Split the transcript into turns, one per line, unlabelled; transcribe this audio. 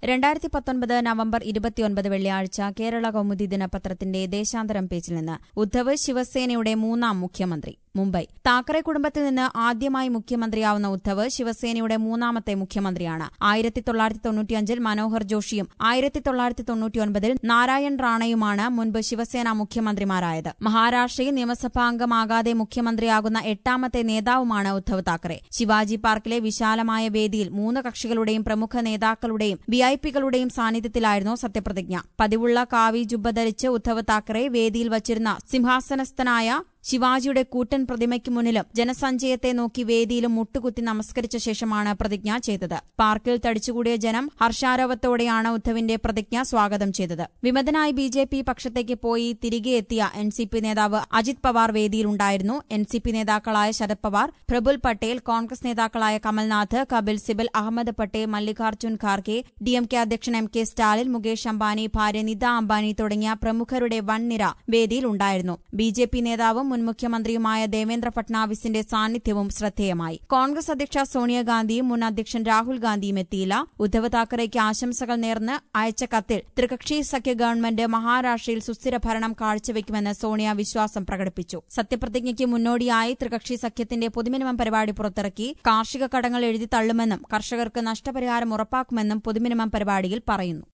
രണ്ടായിരത്തി പത്തൊൻപത് നവംബർ ഇരുപത്തിയൊൻപത് വെള്ളിയാഴ്ച കേരള കൗമുദി ദിനപത്രത്തിന്റെ ദേശാന്തരം പേജിൽ നിന്ന് ഉദ്ധവ് ശിവസേനയുടെ മൂന്നാം മുഖ്യമന്ത്രി മുംബൈ താക്കറെ കുടുംബത്തിൽ നിന്ന് ആദ്യമായി മുഖ്യമന്ത്രിയാവുന്ന ഉദ്ധവ് ശിവസേനയുടെ മൂന്നാമത്തെ മുഖ്യമന്ത്രിയാണ് ആയിരത്തി തൊള്ളായിരത്തി തൊണ്ണൂറ്റിയഞ്ചിൽ മനോഹർ ജോഷിയും ആയിരത്തി തൊള്ളായിരത്തി തൊണ്ണൂറ്റിയൊൻപതിൽ നാരായൺ റാണയുമാണ് മുൻപ് ശിവസേന മുഖ്യമന്ത്രിമാരായത് മഹാരാഷ്ട്രയിൽ നിയമസഭാംഗമാകാതെ മുഖ്യമന്ത്രിയാകുന്ന എട്ടാമത്തെ നേതാവുമാണ് ഉദ്ധവ് താക്കറെ ശിവാജി പാർക്കിലെ വിശാലമായ വേദിയിൽ മൂന്ന് കക്ഷികളുടെയും പ്രമുഖ നേതാക്കളുടെയും വിഐപികളുടെയും സാന്നിധ്യത്തിലായിരുന്നു സത്യപ്രതിജ്ഞ പതിവുള്ള കാവി ജുബ്ബ ധരിച്ച് ഉദ്ധവ് താക്കറെ വേദിയിൽ വച്ചിരുന്ന സിംഹാസനസ്ഥനായ ശിവാജിയുടെ കൂറ്റൻ പ്രതിമയ്ക്ക് മുന്നിലും ജനസഞ്ചയത്തെ നോക്കി വേദിയിലും മുട്ടുകുത്തി നമസ്കരിച്ച ശേഷമാണ് പ്രതിജ്ഞ ചെയ്തത് പാർക്കിൽ തടിച്ചുകൂടിയ ജനം ഹർഷാരവത്തോടെയാണ് ഉദ്ധവിന്റെ പ്രതിജ്ഞ സ്വാഗതം ചെയ്തത് വിമതനായി ബി ജെ പി പക്ഷത്തേക്ക് പോയി തിരികെ എത്തിയ എൻ സി പി നേതാവ് അജിത് പവാർ വേദിയിലുണ്ടായിരുന്നു എൻ സി പി നേതാക്കളായ ശരത് പവാർ പ്രഫുൽ പട്ടേൽ കോൺഗ്രസ് നേതാക്കളായ Kamal Nath Kapil Sibal Ahmed Patel Mallikarjun Kharge D M K അധ്യക്ഷൻ എം കെ സ്റ്റാലിൻ മുകേഷ് അംബാനി ഭാര്യ നിത അംബാനി തുടങ്ങിയ പ്രമുഖരുടെ വൻനിര വേദിയിലുണ്ടായിരുന്നു ബി ജെ പി നേതാവും മുൻ മുഖ്യമന്ത്രിയുമായ ദേവേന്ദ്ര ഫട്നാവിസിന്റെ സാന്നിധ്യവും ശ്രദ്ധേയമായി കോൺഗ്രസ് അധ്യക്ഷ സോണിയാഗാന്ധിയും മുൻ അധ്യക്ഷൻ രാഹുൽ ഗാന്ധിയും എത്തിയില്ല ഉദ്ധവ് താക്കറെയ്ക്ക് ആശംസകൾ നേർന്ന് അയച്ച കത്തിൽ ത്രികക്ഷി സഖ്യ ഗവൺമെന്റ് മഹാരാഷ്ട്രയിൽ സുസ്ഥിര ഭരണം കാഴ്ചവെക്കുമെന്ന് സോണിയ വിശ്വാസം പ്രകടിപ്പിച്ചു സത്യപ്രതിജ്ഞയ്ക്ക് മുന്നോടിയായി ത്രികക്ഷി സഖ്യത്തിന്റെ പൊതുമിനിമം പരിപാടി പുറത്തിറക്കി കാർഷിക കടങ്ങൾ എഴുതി തള്ളുമെന്നും കർഷകർക്ക് നഷ്ടപരിഹാരം ഉറപ്പാക്കുമെന്നും പൊതുമിനിമം പരിപാടിയിൽ പറയുന്നു